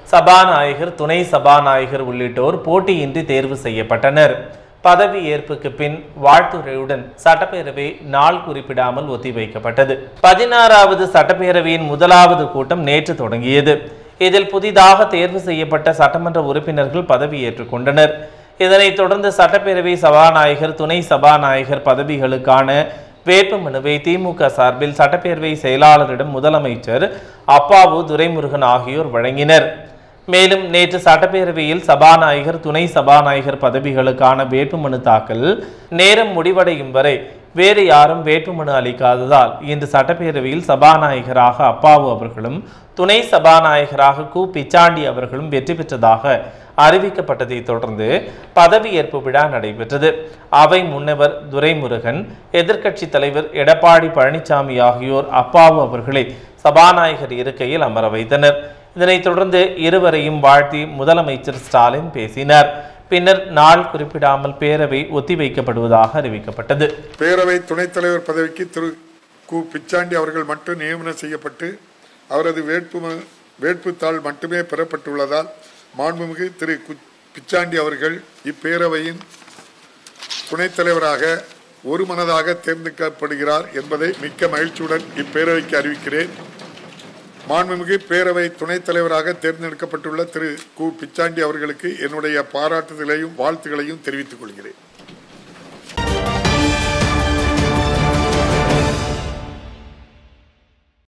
சபாநாயகர் துணை சபாநாயகர் உள்ளிட்டோர் போட்டியின்றி தேர்வு செய்யப்பட்டனர் பதவி ஏற்புக்கு பின் வாழ்த்துரையுடன் சட்டப்பேரவை நாள் குறிப்பிடாமல் ஒத்திவைக்கப்பட்டது பதினாறாவது சட்டப்பேரவையின் முதலாவது கூட்டம் நேற்று தொடங்கியது இதில் புதிதாக தேர்வு செய்யப்பட்ட சட்டமன்ற உறுப்பினர்கள் பதவியேற்றுக் கொண்டனர் இதனைத் தொடர்ந்து சட்டப்பேரவை சபாநாயகர் துணை சபாநாயகர் பதவிகளுக்கான வேட்புமனுவை திமுக சார்பில் சட்டப்பேரவை செயலாளரிடம் முதலமைச்சர் அப்பாவு துரைமுருகன் ஆகியோர் வழங்கினர் மேலும் நேற்று சட்டப்பேரவையில் சபாநாயகர் துணை சபாநாயகர் பதவிகளுக்கான வேட்புமனு தாக்கல் நேரம் முடிவடையும் வரை வேறு யாரும் வேட்புமனு அளிக்காததால் இன்று சட்டப்பேரவையில் சபாநாயகராக அப்பாவு அவர்களும் துணை சபாநாயகராக கு பிச்சாண்டி அவர்களும் வெற்றி பெற்றதாக அறிவிக்கப்பட்டதை தொடர்ந்து பதவியேற்பு விழா நடைபெற்றது அவை முன்னவர் துரைமுருகன் எதிர்க்கட்சி தலைவர் எடப்பாடி பழனிசாமி ஆகியோர் அப்பாவு அவர்களை சபாநாயகர் இருக்கையில் அமர வைத்தனர் இதனைத் தொடர்ந்து இருவரையும் வாழ்த்தி முதலமைச்சர் ஸ்டாலின் பேசினார் பின்னர் நாள் குறிப்பிடாமல் பேரவை ஒத்திவைக்கப்படுவதாக அறிவிக்கப்பட்டது பேரவை துணைத் தலைவர் பதவிக்கு திரு கு பிச்சாண்டி அவர்கள் மட்டும் நியமனம் செய்யப்பட்டு அவரது வேட்பு வேட்புத்தாள் மட்டுமே பெறப்பட்டுள்ளதால் மாண்புமிகு திரு கு பிச்சாண்டி அவர்கள் இப்பேரவையின் துணைத் தலைவராக ஒரு மனதாக தேர்ந்தெடுக்கப்படுகிறார் என்பதை மிக்க மகிழ்ச்சியுடன் இப்பேரவைக்கு அறிவிக்கிறேன் மாண்புமிகு பேரவை துணைத் தலைவராக தேர்ந்தெடுக்கப்பட்டுள்ள திரு கு பிச்சாண்டி அவர்களுக்கு என்னுடைய பாராட்டுதலையும் வாழ்த்துக்களையும் தெரிவித்துக் கொள்கிறேன்